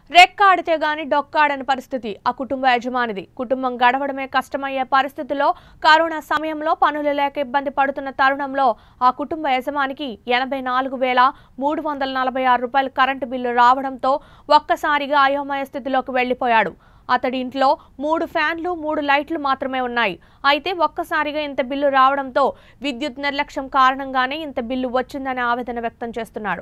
రెక్కాడితే గాని డొక్కాడని పరిస్థితి ఆ కుటుంబ యజమానిది కుటుంబం గడవడమే కష్టమయ్యే పరిస్థితిలో కరోనా సమయంలో పనులు లేక ఇబ్బంది పడుతున్న తరుణంలో ఆ కుటుంబ యజమానికి ఎనభై నాలుగు వేల మూడు వందల నలభై ఆరు రూపాయల కరెంటు బిల్లు రావడంతో ఒక్కసారిగా అయోమయ స్థితిలోకి వెళ్లిపోయాడు అతడి ఇంట్లో మూడు ఫ్యాన్లు మూడు లైట్లు మాత్రమే ఉన్నాయి అయితే ఒక్కసారిగా ఇంత బిల్లు రావడంతో విద్యుత్ నిర్లక్ష్యం కారణంగానే ఇంత బిల్లు వచ్చిందనే ఆవేదన వ్యక్తం చేస్తున్నాడు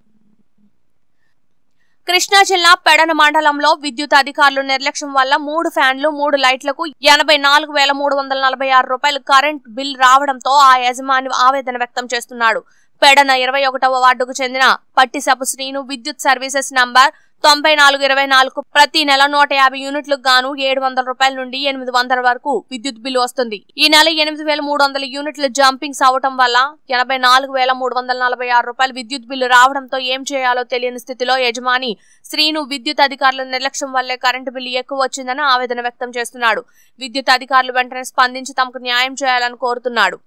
కృష్ణా జిల్లా పెడన మండలంలో విద్యుత్ అధికారులు నిర్లక్ష్యం వల్ల మూడు ఫ్యాన్లు మూడు లైట్లకు ఎనభై నాలుగు వేల మూడు వందల నలభై ఆరు రూపాయలు కరెంట్ బిల్ రావడంతో ఆ యజమాని ఆవేదన వ్యక్తం చేస్తున్నాడు పెడన ఇరవై ఒకటవ వార్డుకు చెందిన పట్టిసపు శ్రీను విద్యుత్ సర్వీసెస్ నంబర్ తొంభై నాలుగు ఇరవై నాలుగు ప్రతి నెల నూట యాభై యూనిట్లకు గాను ఏడు వందల రూపాయల నుండి ఎనిమిది వందల వరకు విద్యుత్ బిల్లు వస్తుంది ఈ నెల ఎనిమిది వేల మూడు వందల యూనిట్లు జంపింగ్స్ అవటం వల్ల ఎనభై నాలుగు వేల మూడు వందల నలభై ఆరు రూపాయలు విద్యుత్ బిల్లు రావడంతో ఏం చేయాలో తెలియని స్థితిలో యజమాని శ్రీను విద్యుత్ అధికారుల నిర్లక్ష్యం వల్లే కరెంటు బిల్లు ఎక్కువ వచ్చిందని ఆవేదన వ్యక్తం చేస్తున్నాడు విద్యుత్ అధికారులు వెంటనే స్పందించి తమకు న్యాయం చేయాలని కోరుతున్నాడు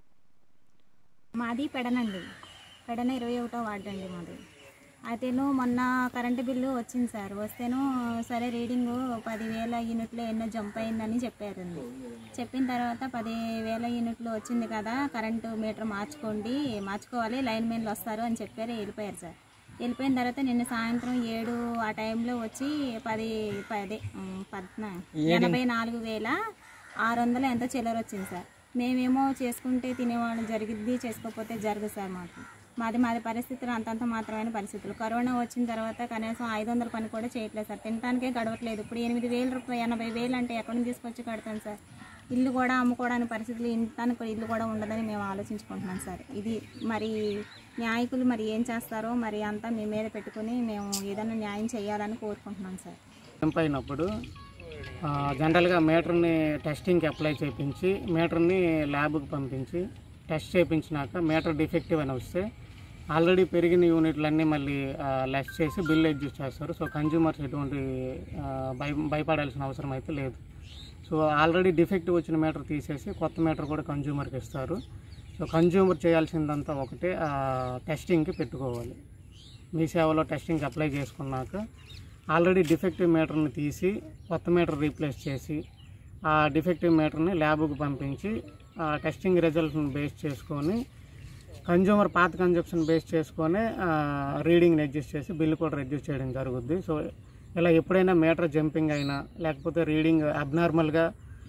మాది పెడనండి పెడన ఇరవై ఒకటో వార్డు అండి మాది అయితేను మొన్న కరెంటు బిల్లు వచ్చింది సార్ వస్తేను సరే రీడింగు పదివేల యూనిట్లు ఎన్నో జంప్ అయిందని చెప్పారండి చెప్పిన తర్వాత పదివేల యూనిట్లు వచ్చింది కదా కరెంటు మీటర్ మార్చుకోండి మార్చుకోవాలి లైన్ మెన్లు వస్తారు అని చెప్పారు వెళ్ళిపోయారు సార్ వెళ్ళిపోయిన తర్వాత నిన్న సాయంత్రం ఏడు ఆ టైంలో వచ్చి పది పది ఉమ్, పద్నా ఎనభై నాలుగు వేల ఆరు వందలు ఎంతో చిల్లర వచ్చింది సార్ మేమేమో చేసుకుంటే తినేవాళ్ళు జరిగిద్ది చేసుకోకపోతే జరగదు సార్ మాకు మాది మాది పరిస్థితులు అంతంత మాత్రమైన పరిస్థితులు కరోనా వచ్చిన తర్వాత కనీసం ఐదు వందల పని కూడా చేయట్లేదు సార్ తినడానికే గడవట్లేదు ఇప్పుడు ఎనిమిది వేల రూపాయలు ఎనభై వేలు అంటే ఎక్కడి నుంచి తీసుకొచ్చి కడతాను సార్ ఇల్లు కూడా అమ్ముకోవడానికి పరిస్థితులు ఇంటానికి ఇల్లు కూడా ఉండదని మేము ఆలోచించుకుంటున్నాం సార్ ఇది మరి న్యాయకులు మరి ఏం చేస్తారో మరి అంతా మీ మీద పెట్టుకుని మేము ఏదైనా న్యాయం చేయాలని కోరుకుంటున్నాం సార్ జంప్ అయినప్పుడు ఆ, జనరల్గా మీటర్ని టెస్టింగ్కి అప్లై చేయించి మీటర్ని ల్యాబ్కి పంపించి టెస్ట్ చేయించినాక మీటర్ డిఫెక్టివ్ అని వస్తే ఆల్రెడీ పెరిగిన యూనిట్లన్నీ మళ్ళీ లెస్ చేసి బిల్ అడ్జస్ట్ చేస్తారు సో కన్జ్యూమర్స్ ఎటువంటి ఆ, భయ భయపడాల్సిన అవసరం అయితే లేదు సో ఆల్రెడీ డిఫెక్టివ్ వచ్చిన మీటర్ తీసేసి కొత్త మీటర్ కూడా కన్జ్యూమర్కి ఇస్తారు సో కన్జ్యూమర్ చేయాల్సిందంతా ఒకటే ఆ, టెస్టింగ్కి పెట్టుకోవాలి మీ సేవలో టెస్టింగ్కి అప్లై చేసుకున్నాక ఆల్రెడీ డిఫెక్టివ్ మీటర్ని తీసి కొత్త మీటర్ రీప్లేస్ చేసి ఆ డిఫెక్టివ్ మీటర్ని ల్యాబ్కి పంపించి ఆ టెస్టింగ్ రిజల్ట్ని బేస్ చేసుకొని కన్జ్యూమర్ పాత కన్జప్షన్ బేస్ చేసుకొని రీడింగ్ని అడ్జస్ట్ చేసి బిల్లు కూడా రెడ్యూస్ చేయడం జరుగుద్ది సో ఇలా ఎప్పుడైనా మీటర్ జంపింగ్ అయినా లేకపోతే రీడింగ్ అబ్నార్మల్గా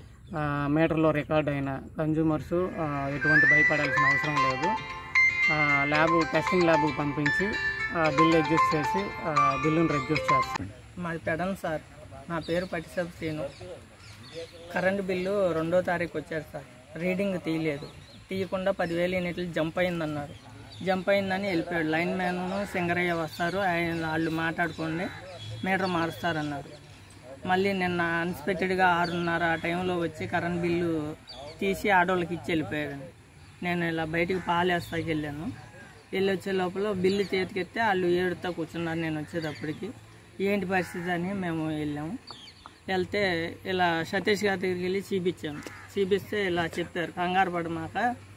మీటర్లో రికార్డ్ అయినా కన్జ్యూమర్స్ ఎటువంటి భయపడాల్సిన అవసరం లేదు ల్యాబ్ టెస్టింగ్ ల్యాబ్కి పంపించి బిల్ అడ్జస్ట్ చేసి ఆ, బిల్లుని రెడ్యూస్ చేస్తాం మాది పెడన్ సార్ నా పేరు పట్టిసబ్ శ్రీను కరెంటు బిల్లు రెండో తారీఖు వచ్చారు సార్ రీడింగ్ తీయలేదు తీయకుండా పదివేల యూనిట్లు జంప్ అయిందన్నారు జంప్ అయిందని వెళ్ళిపోయాడు లైన్ మ్యాన్ సింగరయ్య వస్తారు ఆయన వాళ్ళు మాట్లాడుకోండి మీటర్ మారుస్తారన్నారు మళ్ళీ నిన్న అన్ఎక్స్పెక్టెడ్గా ఆరున్నర ఆ టైంలో వచ్చి కరెంట్ బిల్లు తీసి ఆడోళ్ళకి ఇచ్చి వెళ్ళిపోయాడు నేను ఇలా బయటికి పాలేస్తాకి వెళ్ళాను వెళ్ళి వచ్చే లోపల బిల్లు చేతికెత్తే వాళ్ళు ఏడుతా కూర్చున్నారు నేను వచ్చేటప్పటికి ఏంటి పరిస్థితి అని మేము వెళ్ళాము వెళ్తే ఇలా సతీష్ గారి దగ్గరికి వెళ్ళి చూపించాము చూపిస్తే ఇలా చెప్పారు కంగారు పడమాక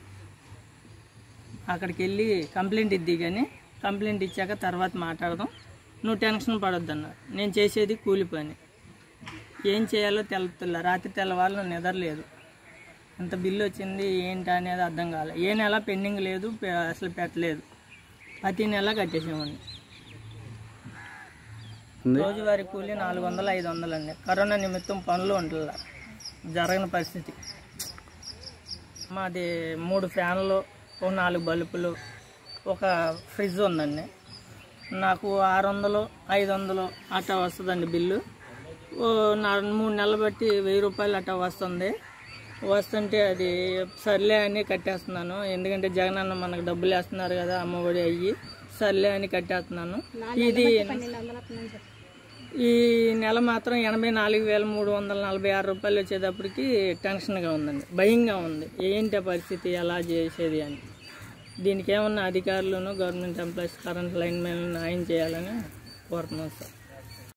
అక్కడికి వెళ్ళి కంప్లైంట్ ఇద్ది కానీ కంప్లైంట్ ఇచ్చాక తర్వాత మాట్లాడదాం నువ్వు టెన్షన్ పడొద్దు అన్నారు నేను చేసేది కూలి పని ఏం చేయాలో తెలతుల్లా రాత్రి తెల్లవాళ్ళు నిద్రలేదు ఎంత బిల్లు వచ్చింది ఏంటి అనేది అర్థం కాలేదు ఏ నెల పెండింగ్ లేదు పె- అసలు పెట్టలేదు ప్రతి నెల కట్టేసామండి రోజువారీ కూలి నాలుగు వందలు ఐదు వందలు అండి కరోనా నిమిత్తం పనులు ఉంటుందా జరగని పరిస్థితి మాది మూడు ఫ్యాన్లు ఒక నాలుగు బల్బులు ఒక ఫ్రిడ్జ్ ఉందండి నాకు ఆరు వందలు ఐదు వందలు అట్టా వస్తుందండి బిల్లు ఓ నా మూడు నెలలు బట్టి వెయ్యి రూపాయలు అట్టా వస్తుంది వస్తుంటే అది సర్లే అని కట్టేస్తున్నాను ఎందుకంటే జగన్ అన్న మనకు డబ్బులు వేస్తున్నారు కదా అమ్మఒడి అయ్యి సర్లే అని కట్టేస్తున్నాను ఇది ఈ నెల మాత్రం ఎనభై నాలుగు వేల మూడు వందల నలభై ఆరు రూపాయలు వచ్చేటప్పటికి టెన్షన్గా ఉందండి భయంగా ఉంది ఏంటి ఆ పరిస్థితి ఎలా చేసేది అని దీనికి ఏమన్నా అధికారులను గవర్నమెంట్ ఎంప్లాయీస్ కరెంట్ లైన్ మీద న్యాయం చేయాలని కోరుతున్నాం సార్